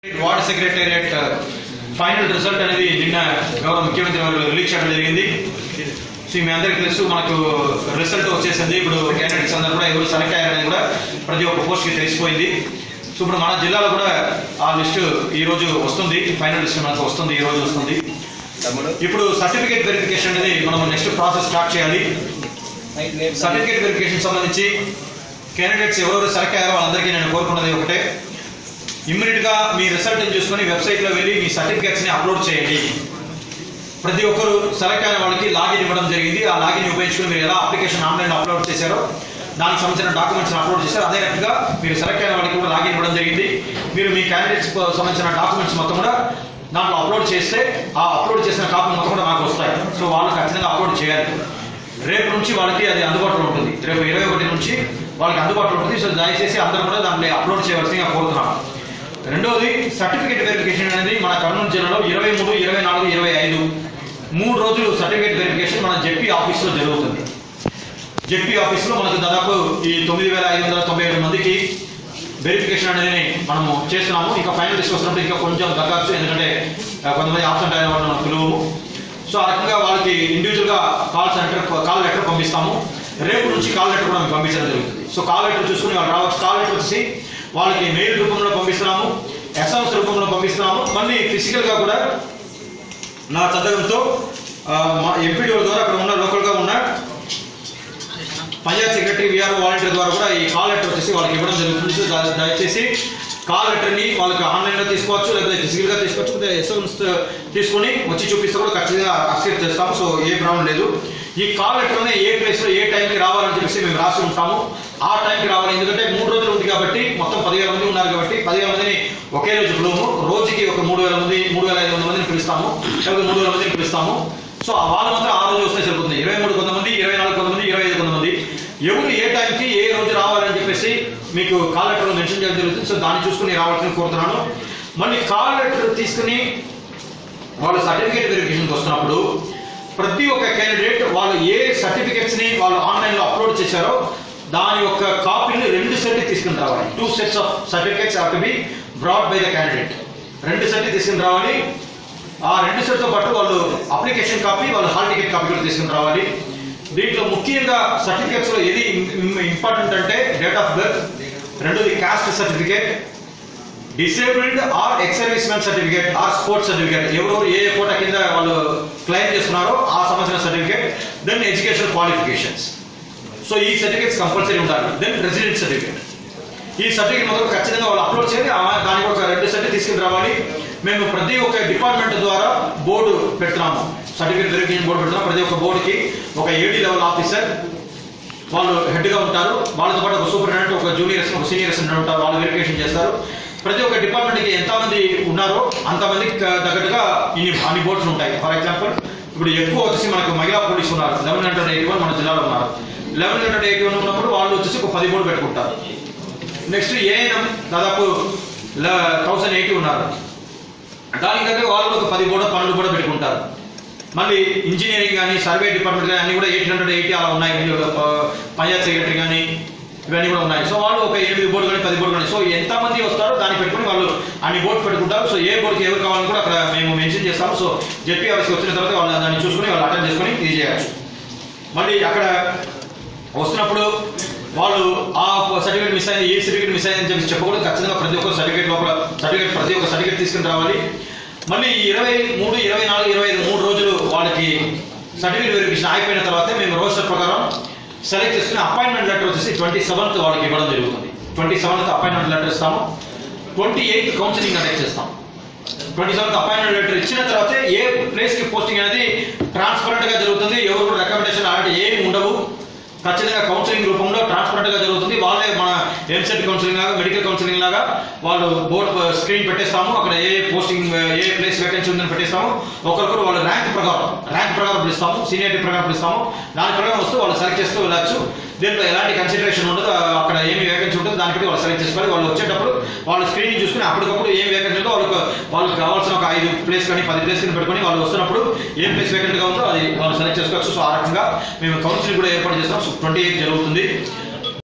ward secretariat final result అనేది నిన్న గౌరవ ముఖ్యమంత్రి వారు రిలీజ్ చేయడం జరిగింది సో మీ అందరికీ తెలుసు మనకు రిజల్ట్ వచ్చేసింది ఇప్పుడు క్యాండిడేట్స్ అందరూ కూడా ఎవరు సెలెక్ట్ అయ్యారనేది కూడా ప్రతి ఒక్క పోస్ట్కి తెలిసిపోయింది సో ఇప్పుడు మన జిల్లాలో కూడా ఆ లిస్టు ఈ రోజు వస్తుంది ఫైనల్ లిస్ట్ మనకు వస్తుంది ఈ రోజు వస్తుంది ఇప్పుడు సర్టిఫికేట్ వెరిఫికేషన్ అనేది మనం నెక్స్ట్ ప్రాసెస్ స్టార్ట్ చేయాలి సర్టిఫికేట్ వెరిఫికేషన్ సంబంధించి క్యాండిడేట్స్ ఎవరెవరు సెలెక్ట్ అయ్యారో వాళ్ళందరికీ నేను కోరుకున్నది ఒకటే ఇమ్మీడియట్ గా మీ రిజల్ట్ చూసుకొని వెబ్సైట్ లో వెళ్ళి మీ సర్టిఫికేట్స్ ని అప్లోడ్ చేయండి ప్రతి ఒక్కరు సెలెక్ట్ అయిన వాళ్ళకి లాగిన్ ఇవ్వడం జరిగింది ఆ లాగిన్ ఉపయోగించుకుని మీరు ఎలా అప్లికేషన్ ఆన్లైన్ అప్లోడ్ చేశారో దానికి సంబంధించిన డాక్యుమెంట్స్ అప్లోడ్ చేశారు అదే రకంగా మీరు సెలెక్ట్ అయిన వాళ్ళకి కూడా లాగిన్ ఇవ్వడం జరిగింది మీరు మీ క్యాండిడేట్స్ సంబంధించిన డాక్యుమెంట్స్ మొత్తం కూడా దాంట్లో అప్లోడ్ చేస్తే ఆ అప్లోడ్ చేసిన కాపీ మొత్తం కూడా మాకు వస్తాయి సో వాళ్ళు ఖచ్చితంగా అప్లోడ్ చేయాలి రేపు నుంచి వాళ్ళకి అది అందుబాటులో ఉంటుంది రేపు ఇరవై ఒకటి నుంచి వాళ్ళకి అందుబాటులో ఉంటుంది సో దయచేసి అందరూ కూడా దాన్ని అప్లోడ్ చేయవలసిందిగా కోరుతున్నాం రెండవది సర్టిఫికేట్ వెరిఫికేషన్ అనేది మన కర్నూలు జిల్లాలో ఇరవై మూడు ఇరవై నాలుగు ఇరవై ఐదు మూడు రోజులు సర్టిఫికేట్ వెరిఫికేషన్ మన జెడ్పీ ఆఫీస్లో జరుగుతుంది జెడ్పీ ఆఫీస్లో మనకు దాదాపు ఈ తొమ్మిది వేల ఐదు వందల తొంభై ఏడు మందికి వెరిఫికేషన్ అనేది మనము చేస్తున్నాము ఇంకా ఫైనల్ లిస్ట్ వస్తున్నప్పుడు ఇంకా కొంచెం తగ్గచ్చు ఎందుకంటే ఆ, కొంతమంది ఆబ్సెంట్ అయిన వాళ్ళు మనం పిలువము సో ఆ రకంగా వాళ్ళకి ఇండివిజువల్ గా కాల్ సెంటర్ కాల్ లెటర్ పంపిస్తాము రేపు నుంచి కాల్ లెటర్ కూడా మీకు పంపించడం జరుగుతుంది సో కాల్ లెటర్ చూసుకుని వాళ్ళు రావచ్చు కాల్ లెటర్ వచ్చి వాళ్ళకి మెయిల్ రూపంలో పంపిస్తున్నాము ఎస్ఎంఎస్ రూపంలో పంపిస్తున్నాము మళ్ళీ ఫిజికల్ గా కూడా నా చదవంతో మా ఎంపీడీఓ ద్వారా అక్కడ ఉన్న లోకల్ గా ఉన్న పంచాయత్ సెక్రటరీ విఆర్ వాలంటీర్ ద్వారా కూడా ఈ కాల్ లెటర్ వచ్చేసి వాళ్ళకి ఇవ్వడం జరుగుతుంది సో దా- దయచేసి కాల్ లెటర్ని వాళ్ళకి ఆన్లైన్ లో తీసుకోవచ్చు లేకపోతే ఫిజికల్ గా తీసుకోవచ్చు లేకపోతే ఎస్ఎంఎస్ తీసుకొని వచ్చి చూపిస్తే కూడా ఖచ్చితంగా అక్సెప్ట్ చేస్తాము సో ఏ ప్రాబ్లం లేదు ఈ కాల్ లెటర్ ఏ ప్లేస్ లో ఏ టైంకి రావాలని చెప్పేసి మేము రాసి ఉంటాము ఆ టైంకి రావాలి ఎందుకంటే మూడు రోజులు ఉంది కాబట్టి మొత్తం పదివేల మంది ఉన్నారు కాబట్టి పదివేల మందిని ఒకే రోజు పిలువము రోజుకి ఒక మూడు వేల మంది మూడు వేల ఐదు వందల మందిని పిలుస్తాము లేకపోతే మూడు వేల మందిని పిలుస్తాము సో ఆ వాళ్ళు మాత్రం ఆ రోజు వస్తే సరిపోతుంది ఇరవై మూడు కొంతమంది ఇరవై నాలుగు కొంతమంది ఇరవై ఐదు కొంతమంది ఎవరు ఏ టైంకి ఏ రోజు రావాలని చెప్పేసి మీకు కాల్ లెటర్లో మెన్షన్ చేయడం జరుగుతుంది సో దాన్ని చూసుకుని రావాల్సిన కోరుతున్నాను మళ్ళీ కాల్ లెటర్ తీసుకుని వాళ్ళు సర్టిఫికేట్ వెరిఫికేషన్కి వస్తున్నప్పుడు ప్రతి ఒక్క క్యాండిడేట్ వాళ్ళు ఏ సర్టిఫికేట్స్ ని వాళ్ళు ఆన్లైన్ లో అప్లోడ్ చేశారో దాని యొక్క కాపీని రెండు సెట్ తీసుకుని రావాలి two sets of certificates have to be brought by the candidate రెండు సెట్ తీసుకుని రావాలి ఆ రెండు సెట్ తో పాటు వాళ్ళు అప్లికేషన్ కాపీ వాళ్ళు హాల్ టికెట్ కాపీ కూడా తీసుకుని రావాలి దీంట్లో ముఖ్యంగా సర్టిఫికేట్స్ లో ఏది ఇంపార్టెంట్ అంటే డేట్ ఆఫ్ బర్త్ రెండోది caste certificate disabled or ex service man certificate or sports certificate ఎవరెవరు ఏ కోట కింద వాళ్ళు క్లెయిమ్ చేస్తున్నారో ఆ సంబంధించిన certificate then education qualifications so ఈ సర్టిఫికేట్స్ కంపల్సరీ ఉండాలి దెన్ రెసిడెంట్ సర్టిఫికేట్ ఈ సర్టిఫికేట్ మొత్తం ఖచ్చితంగా వాళ్ళు అప్లోడ్ చేయాలి ఆ- దానికి ఒక రెండు సర్టిఫికేట్ తీసుకుని రావాలి మేము ప్రతి ఒక్క డిపార్ట్మెంట్ ద్వారా బోర్డు పెడుతున్నాము సర్టిఫికేట్ వెరిఫికేషన్ బోర్డు పెడుతున్నాం ప్రతి ఒక్క బోర్డుకి ఒక ఏడీ లెవెల్ ఆఫీసర్ వాళ్ళు హెడ్ గా ఉంటారు వాళ్ళతో పాటు ఒక సూపరింటెండెంట్ ఒక జూనియర్ అసిస్టెంట్, ఒక సీనియర్ అసిస్టెంట్ ఉంటారు వాళ్ళు వెరిఫికేషన్ చేస్తారు ప్రతి ఒక్క డిపార్ట్మెంట్ కి ఎంతమంది ఉన్నారో అంతమందికి తగ్గట్టుగా ఇన్ని అన్ని బోర్డ్స్ ఉంటాయి ఫర్ ఎగ్జాంపుల్ ఇప్పుడు ఎక్కువ వచ్చేసి మనకు మహిళా పోలీసు ఉన్నారు లెవెన్ హండ్రెడ్ ఎయిటీ వన్ మన జిల్లాలో ఉన్నారు లెవెన్ హండ్రెడ్ ఎయిటీ వన్ ఉన్నప్పుడు వాళ్ళు వచ్చేసి ఒక పది బోర్డు పెట్టుకుంటారు నెక్స్ట్ ఏఎన్ఎం దాదాపు థౌసండ్ ఎయిటీ ఉన్నారు దానికి దగ్గర వాళ్ళు ఒక పది బోర్డు పన్నెండు బోర్డు పెట్టుకుంటారు మళ్ళీ ఇంజనీరింగ్ కానీ సర్వే డిపార్ట్మెంట్ కానీ అన్ని కూడా ఎయిట్ హండ్రెడ్ ఎయిటీ అలా ఉన్నాయి ఆ, పంచాయత్ సెక్రటరీ కానీ ఇవన్నీ కూడా ఉన్నాయి సో వాళ్ళు ఒక ఎనిమిది బోర్డు కానీ పది బోర్డు కానీ సో ఎంతమంది వస్తారో దాన్ని పెట్టుకుని వాళ్ళు అన్ని బోర్డు పెట్టుకుంటారు సో ఏ బోర్డుకి ఎవరు కావాలని కూడా అక్కడ మేము మెన్షన్ చేస్తాము సో జెడ్పీ ఆఫీస్కి వచ్చిన తర్వాత వాళ్ళు దాన్ని చూసుకుని వాళ్ళు అటెండ్ చేసుకుని ఇది చేయొచ్చు మళ్ళీ అక్కడ వస్తున్నప్పుడు వాళ్ళు ఆ సర్టిఫికేట్ మిస్ అయింది ఏ సర్టిఫికేట్ మిస్ అయింది అని చెప్పి చెప్పకూడదు ఖచ్చితంగా ప్రతి ఒక్క సర్టిఫికేట్ లోపల సర్టిఫికేట్ ప్రతి ఒక్క సర్టిఫికేట్ తీసుకుని రావాలి మళ్ళీ ఇరవై మూడు ఇరవై నాలుగు ఇరవై ఐదు మూడు రోజులు వాళ్ళకి సర్టిఫికేట్ వెరిఫికేషన్ అయిపోయిన తర్వాత మేము రోస్టర్ ప్రకారం సెలెక్ట్ చేసుకుని అపాయింట్మెంట్ లెటర్ వచ్చేసి ట్వంటీ సెవెంత్ వాళ్ళకి ఇవ్వడం జరుగుతుంది ట్వంటీ సెవెంత్ అపాయింట్మెంట్ లెటర్ ఇస్తాము ట్వంటీ ఎయిత్ కౌన్సిలింగ్ కండక్ట్ చేస్తాం ట్వంటీ సెవెంత్ అపాయింట్మెంట్ లెటర్ ఇచ్చిన తర్వాత ఏ ప్లేస్ కి పోస్టింగ్ అనేది ట్రాన్స్పరెంట్ గా జరుగుతుంది ఎవరు కూడా రికమెండేషన్ అలాంటి ఏమి ఉండవు ఖచ్చితంగా కౌన్సిలింగ్ రూపంలో ట్రాన్స్పరెంట్ గా జరుగుతుంది వాళ్ళే మన ఎంసెట్ కౌన్సిలింగ్ లాగా మెడికల్ కౌన్సిలింగ్ లాగా వాళ్ళు బోర్డు స్క్రీన్ పెట్టేస్తాము అక్కడ ఏ పోస్టింగ్ ఏ ప్లేస్ వేకెన్సీ ఉందని పెట్టేస్తాము ఒకరికొకరు వాళ్ళ ర్యాంక్ ప్రకారం ర్యాంక్ ప్రకారం పిలుస్తాము సీనియారిటీ ప్రకారం పిలుస్తాము దాని ప్రకారం వస్తూ వాళ్ళు సెలెక్ట్ చేస్తూ వెళ్ళచ్చు దీంట్లో ఎలాంటి కన్సిడరేషన్ ఉండదు ఆ, అక్కడ ఏమి వేకెన్సీ ఉంటుంది దానికి బట్టి వాళ్ళు సెలెక్ట్ చేసుకోవాలి వాళ్ళు వచ్చేటప్పుడు వాళ్ళు స్క్రీనింగ్ చూసుకుని అప్పటికప్పుడు ఏం వేకెన్సీ ఉందో వాళ్ళకి వాళ్ళకి కావాల్సిన ఒక ఐదు ప్లేస్ కానీ పది ప్లేస్ కానీ పెట్టుకొని వాళ్ళు వస్తున్నప్పుడు ఏ ప్లేస్ వేకెంట్ గా ఉందో అది వాళ్ళు సెలెక్ట్ చేసుకోవచ్చు సో ఆ రకంగా మేము కౌన్సిలింగ్ కూడా ఏర్పాటు చేస్తాం సో ట్వంటీ ఎయిట్ జరుగుతుంది